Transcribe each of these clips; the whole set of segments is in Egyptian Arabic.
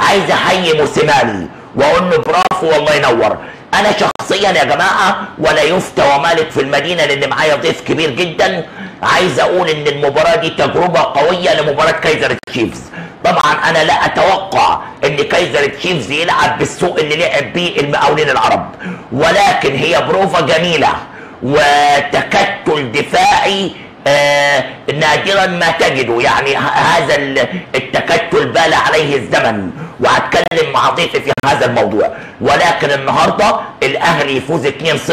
عايز احيي موسيماني واقول له برافو والله ينور انا شخصيا يا جماعه ولا يفتى ومالك في المدينه لان معايا ضيف كبير جدا عايز اقول ان المباراه دي تجربه قويه لمباراه كايزر تشيفز طبعا انا لا اتوقع ان كايزر تشيفز يلعب بالسوء اللي لعب بيه المقاولين العرب ولكن هي بروفه جميله وتكتل دفاعي آه نادرا ما تجده يعني ه- هذا ال- التكتل بال عليه الزمن وهتكلم مع ضيفي في هذا الموضوع ولكن النهارده الاهلي يفوز 2-0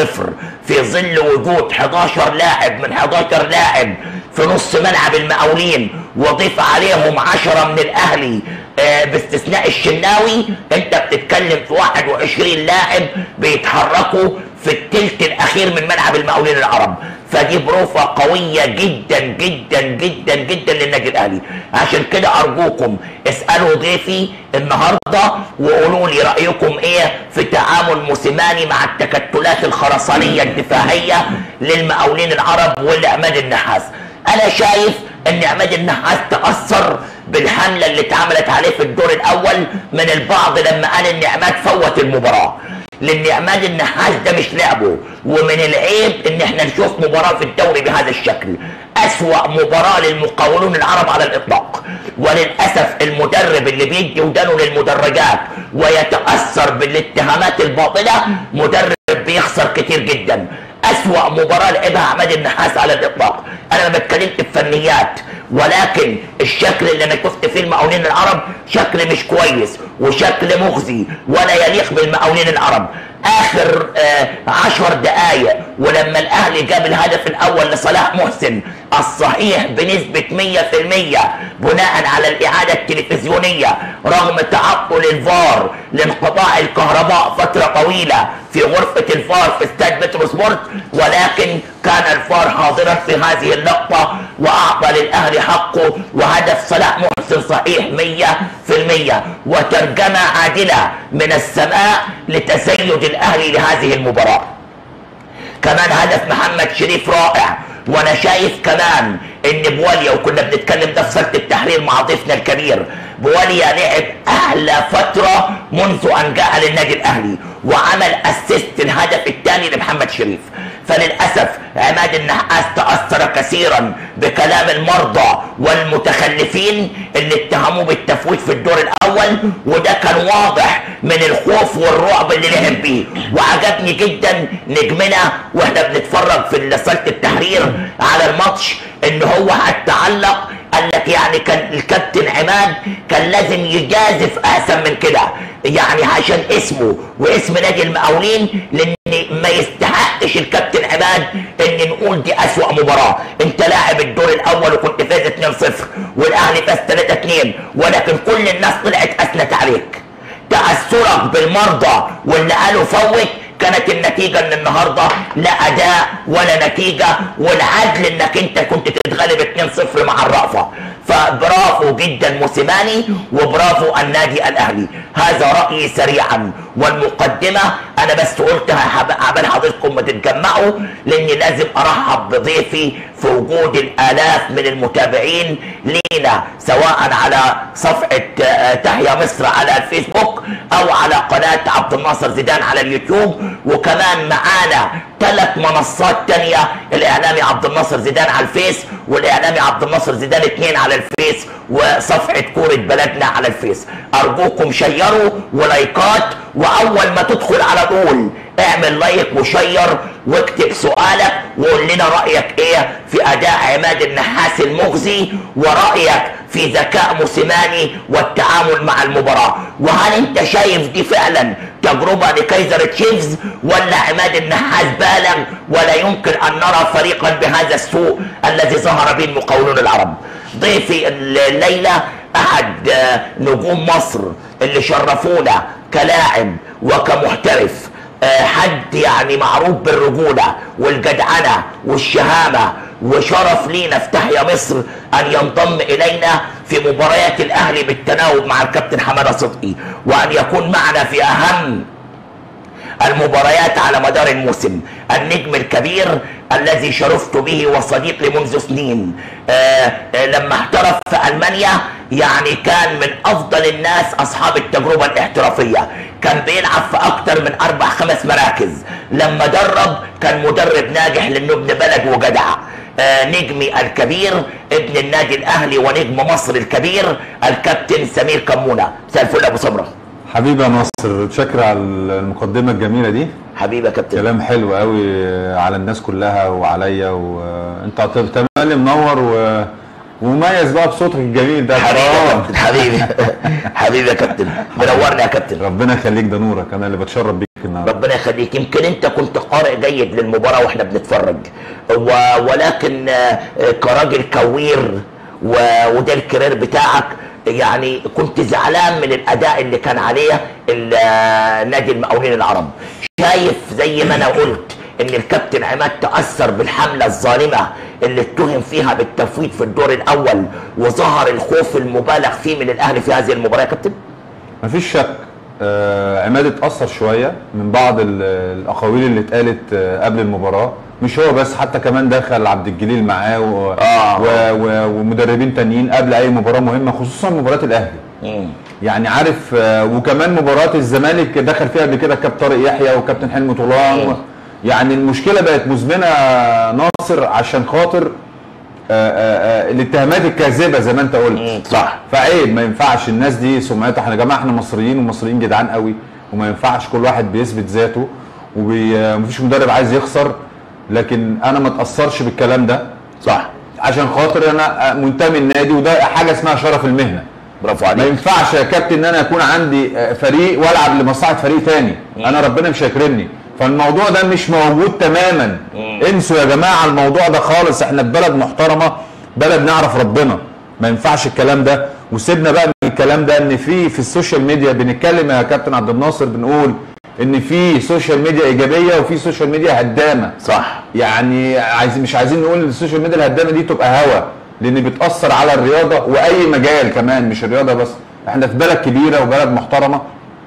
في ظل وجود 11 لاعب من 11 لاعب في نص ملعب المقاولين وضيف عليهم 10 من الاهلي آه، باستثناء الشناوي انت بتتكلم في 21 لاعب بيتحركوا في التلت الاخير من ملعب المقاولين العرب فدي بروفة قوية جدا جدا جدا جدا للنادي الاهلي عشان كده ارجوكم اسألوا ضيفي النهاردة وقولوا لي رأيكم ايه في تعامل موسيماني مع التكتلات الخرسانية الدفاعية للمقاولين العرب والعماد النحاس انا شايف ان عماد النحاس تاثر بالحمله اللي اتعملت عليه في الدور الاول من البعض لما قال ان عماد فوت المباراه لان عماد النحاس ده مش لعبه ومن العيب ان احنا نشوف مباراه في الدوري بهذا الشكل اسوا مباراه للمقاولون العرب على الاطلاق وللاسف المدرب اللي بيدي ودانه للمدرجات ويتاثر بالاتهامات الباطله مدرب بيخسر كتير جدا أسوأ مباراة لعبها عماد النحاس على الإطلاق أنا ما بتكلمش في فنيات ولكن الشكل اللي أنا شفت فيه المقاولين العرب شكل مش كويس وشكل مخزي ولا يليق بالمقاولين العرب آخر آه عشر دقايق ولما الأهلي جاب الهدف الأول لصلاح محسن الصحيح بنسبة 100% بناء على الإعادة التلفزيونية رغم تعطل الفار لانقطاع الكهرباء فترة طويلة في غرفة الفار في استاد مترو سبورت ولكن كان الفار حاضرا في هذه اللقطة وأعطى للأهلي حقه وهدف صلاح محسن صحيح 100% وترجمة عادلة من السماء لتسيد الأهلي لهذه المباراة كمان هدف محمد شريف رائع وانا شايف كمان ان بواليا وكنا بنتكلم ده في صاله التحرير مع ضيفنا الكبير بواليا لعب اعلى فتره منذ ان جاء للنادي الاهلي وعمل اسيست الهدف الثاني لمحمد شريف فللاسف عماد النحاس تاثر كثيرا بكلام المرضى والمتخلفين اللي اتهموه بالتفويت في الدور الاول وده كان واضح من الخوف والرعب اللي لعب بيه وعجبني جدا نجمنا واحنا بنتفرج في صاله التحرير على الماتش ان هو حتى علق قال لك يعني كان الكابتن عماد كان لازم يجازف احسن من كده يعني عشان اسمه واسم نادي المقاولين لان ما يستحقش الكابتن عماد ان نقول دي اسوأ مباراة انت لاعب الدور الاول وكنت فاز 2-0 والاهلي فاز 3-2 ولكن كل الناس طلعت اثنت عليك تأثرك بالمرضى واللي قالوا فوت كانت النتيجة ان النهاردة لا اداء ولا نتيجة والعدل انك انت كنت تتغلب 2-0 مع الرأفة فبرافو جدا موسيماني وبرافو النادي الاهلي هذا رأيي سريعا والمقدمة انا بس قلتها عبال حضرتكم ما تتجمعوا لاني لازم ارحب بضيفي في وجود الالاف من المتابعين لينا سواء على صفحة آه، تحيا مصر على الفيسبوك او على قناة عبد الناصر زيدان على اليوتيوب وكمان معانا ثلاث منصات تانية الاعلامي عبد الناصر زيدان على الفيس والاعلامي عبد الناصر زيدان اتنين على الفيس وصفحة كورة بلدنا على الفيس ارجوكم شيروا ولايكات واول ما تدخل على طول اعمل لايك وشير واكتب سؤالك وقول لنا رايك ايه في اداء عماد النحاس المخزي ورايك في ذكاء موسيماني والتعامل مع المباراه وهل انت شايف دي فعلا تجربه لكايزر تشيفز ولا عماد النحاس بالغ ولا يمكن ان نرى فريقا بهذا السوء الذي ظهر به المقاولون العرب ضيفي الليله احد آه، نجوم مصر اللي شرفونا كلاعب وكمحترف آه، حد يعني معروف بالرجولة والجدعنة والشهامة وشرف لينا في تحيا مصر أن ينضم إلينا في مباريات الأهلي بالتناوب مع الكابتن حمادة صدقي وأن يكون معنا في أهم المباريات على مدار الموسم النجم الكبير الذي شرفت به وصديقي منذ سنين آه، آه، لما احترف في المانيا يعني كان من افضل الناس اصحاب التجربه الاحترافيه كان بيلعب في اكتر من اربع خمس مراكز لما درب كان مدرب ناجح لانه ابن بلد وجدع آه، نجمي الكبير ابن النادي الاهلي ونجم مصر الكبير الكابتن سمير كمونه مساء الفل يا ابو سمره حبيبي يا ناصر شكرا على المقدمه الجميله دي حبيبي يا كابتن كلام حلو قوي على الناس كلها وعليا وانت تملي منور و... ومميز بقى بصوتك الجميل ده حبيبي يا حرام كابتن حبيبي حبيبي يا كابتن منورني يا كابتن ربنا يخليك ده نورك انا اللي بتشرف بيك النهارده ربنا يخليك يمكن انت كنت قارئ جيد للمباراه واحنا بنتفرج و... ولكن آه، كراجل كوير و... وده الكارير بتاعك يعني كنت زعلان من الاداء اللي كان عليه ال- آه، نادي المقاولين العرب شايف زي ما انا قلت ان الكابتن عماد تاثر بالحمله الظالمه اللي اتهم فيها بالتفويض في الدور الاول وظهر الخوف المبالغ فيه من الاهلي في هذه المباراه يا كابتن مفيش شك آه عماد اتأثر شوية من بعض ال- الأقاويل اللي اتقالت آه قبل المباراة مش هو بس حتى كمان دخل عبد الجليل معاه و... آه. و... و... ومدربين تانيين قبل أي مباراة مهمة خصوصا مباراة الأهلي يعني عارف آه، وكمان مباراة الزمالك دخل فيها قبل كده كابتن طارق يحيى وكابتن حلمي طولان و... يعني المشكلة بقت مزمنة ناصر عشان خاطر آه، آه، آه، الاتهامات الكاذبة زي ما انت قلت مم، صح فعيب ما ينفعش الناس دي سمعتها احنا يا جماعه احنا مصريين ومصريين جدعان قوي وما ينفعش كل واحد بيثبت ذاته ومفيش مدرب عايز يخسر لكن انا ما اتاثرش بالكلام ده صح عشان خاطر انا منتمي النادي وده حاجه اسمها شرف المهنه برافو ما عليك ينفعش يا كابتن ان انا يكون عندي آه، فريق والعب لمصلحه فريق تاني انا ربنا مش هيكرمني فالموضوع ده مش موجود تماما انسوا يا جماعه الموضوع ده خالص احنا في بلد محترمه بلد نعرف ربنا ما ينفعش الكلام ده وسيبنا بقى من الكلام ده ان في في السوشيال ميديا بنتكلم يا كابتن عبد الناصر بنقول ان في سوشيال ميديا ايجابيه وفي سوشيال ميديا هدامه صح يعني عايز مش عايزين نقول ان السوشيال ميديا الهدامه دي تبقى هوا لان بتاثر على الرياضه واي مجال كمان مش الرياضه بس احنا في بلد كبيره وبلد محترمه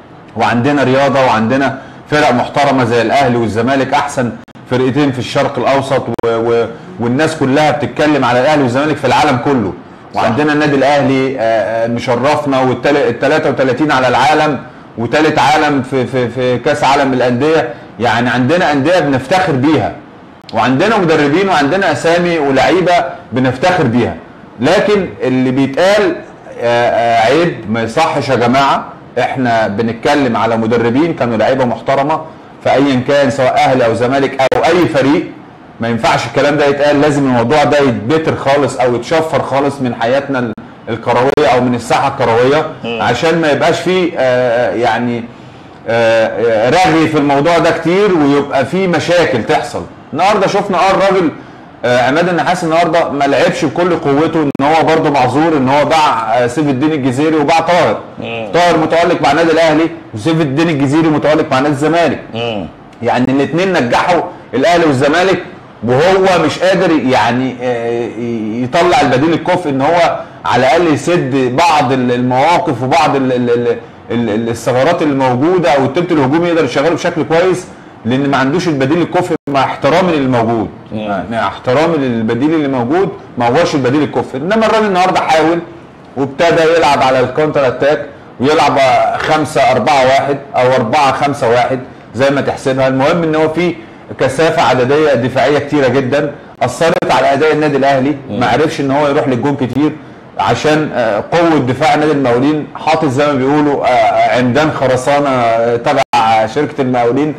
وعندنا رياضه وعندنا فرق محترمه زي الاهلي والزمالك احسن فرقتين في الشرق الاوسط و... و... والناس كلها بتتكلم على الاهلي والزمالك في العالم كله وعندنا النادي الاهلي آه، آه، مشرفنا وال 33 على العالم وثالث عالم في في في كاس عالم الانديه يعني عندنا انديه بنفتخر بيها وعندنا مدربين وعندنا اسامي ولعيبه بنفتخر بيها لكن اللي بيتقال آه، آه، عيب ما يصحش يا جماعه احنا بنتكلم على مدربين كانوا لعيبه محترمه فايا كان سواء اهلي او زمالك او اي فريق ما ينفعش الكلام ده يتقال لازم الموضوع ده يتبتر خالص او يتشفر خالص من حياتنا ال- الكرويه او من الساحه الكرويه عشان ما يبقاش فيه آه، يعني آه، آه، رغي في الموضوع ده كتير ويبقى في مشاكل تحصل النهارده شفنا اه الراجل آه، عماد النحاس النهارده ما لعبش بكل قوته ان هو برده معذور ان هو باع آه، سيف الدين الجزيري وباع طاهر طاهر متالق مع النادي الاهلي وسيف الدين الجزيري متالق مع نادي الزمالك يعني الاثنين نجحوا الاهلي والزمالك وهو مش قادر يعني آه، يطلع البديل الكفء ان هو على الاقل يسد بعض ال- المواقف وبعض ال- ال- ال- ال- الثغرات اللي موجوده او التلت الهجومي يقدر يشغله بشكل كويس لان ما عندوش البديل الكفء مع احترامي للموجود مع احترامي للبديل اللي موجود ما هوش البديل الكفء انما الراجل النهارده حاول وابتدى يلعب على الكونتر اتاك ويلعب خمسة أربعة واحد أو أربعة خمسة واحد زي ما تحسبها المهم إن هو في كثافة عددية دفاعية كتيرة جدا أثرت على أداء النادي الأهلي ما عرفش إن هو يروح للجون كتير عشان آه، قوة دفاع نادي المقاولين حاطط زي ما بيقولوا آه، عمدان خرسانة آه، تبع شركة المقاولين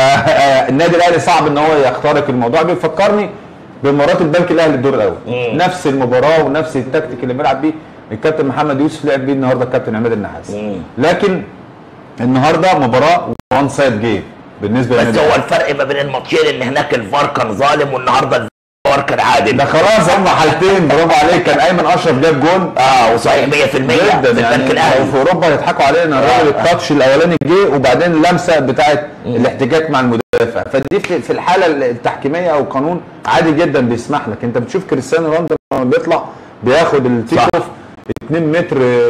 فالنادي الأهلي صعب إن هو يخترق الموضوع بيفكرني بمباراة البنك الأهلي الدور الأول نفس المباراة ونفس التكتيك اللي بيلعب بيه الكابتن محمد يوسف لعب بيه النهارده الكابتن عماد النحاس لكن النهارده مباراه وان سايد جيم بالنسبه بس للنادي هو الأهلي. الفرق ما بين الماتشين ان هناك الفار كان ظالم والنهارده الفار كان عادل ده خلاص هم حالتين برافو عليك كان ايمن اشرف جاب جون اه وصحيح 100% في جدا البنك يعني لو الاهلي في اوروبا هيضحكوا علينا الراجل آه. التاتش الاولاني جه وبعدين اللمسه بتاعت الاحتكاك مع المدافع فدي في في الحاله التحكيميه او القانون عادي جدا بيسمح لك انت بتشوف كريستيانو رونالدو لما بيطلع بياخد التيك صح. اوف 2 متر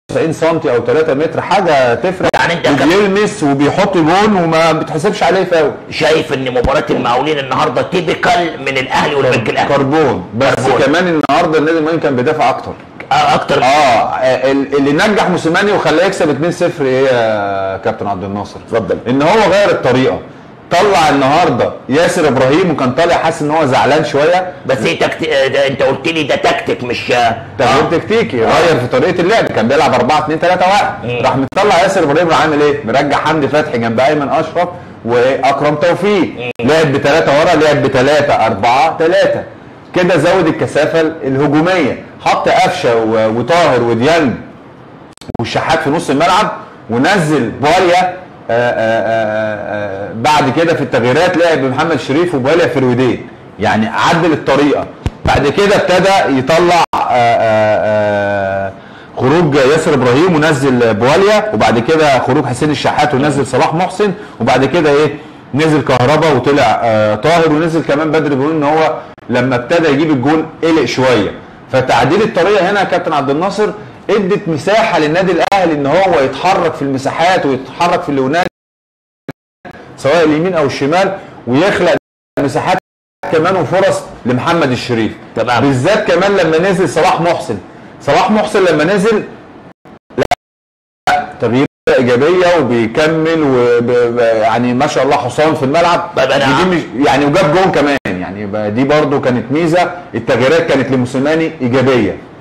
90 سم او 3 متر حاجه تفرق يعني أنت كم- وبيلمس وبيحط جون وما بتحسبش عليه فاول شايف ان مباراه المقاولين النهارده تيبيكال من الاهلي والبنك الاهلي كربون بس كربون. كمان النهارده النادي المقاولين كان بيدافع اكتر آه، اكتر اه ال- اللي نجح موسيماني وخلاه يكسب 2-0 ايه يا كابتن عبد الناصر؟ اتفضل. ان هو غير الطريقه طلع النهارده ياسر ابراهيم وكان طالع حاسس ان هو زعلان شويه بس ايه تكت... آه، ده انت قلت لي ده تكتيك مش تغيير تكتيكي غير في طريقه اللعب كان بيلعب 4 2 3 1 راح مطلع ياسر ابراهيم راح عامل ايه؟ مرجع حمدي فتحي جنب ايمن اشرف واكرم توفيق لعب بثلاثه ورا لعب بثلاثه اربعه ثلاثه كده زود الكثافه الهجوميه حط قفشه و- وطاهر وديانج والشحات في نص الملعب ونزل بواليا آآ آآ آآ بعد كده في التغييرات لعب محمد شريف وبواليا فرويدين يعني عدل الطريقه بعد كده ابتدى يطلع آآ آآ خروج ياسر ابراهيم ونزل بواليا وبعد كده خروج حسين الشحات ونزل صلاح محسن وبعد كده ايه نزل كهربا وطلع آه طاهر ونزل كمان بدري بيقول ان هو لما ابتدى يجيب الجول قلق شويه فتعديل الطريقه هنا يا كابتن عبد الناصر ادت مساحه للنادي الاهلي ان هو يتحرك في المساحات ويتحرك في اللونات سواء اليمين او الشمال ويخلق مساحات كمان وفرص لمحمد الشريف تمام. بالذات كمان لما نزل صلاح محسن صلاح محسن لما نزل لا تغيير ايجابيه وبيكمل وب... ب- يعني ما شاء الله حصان في الملعب طيب أنا دي مش يعني وجاب جون كمان يعني بقى دي برضو كانت ميزه التغييرات كانت لموسيماني ايجابيه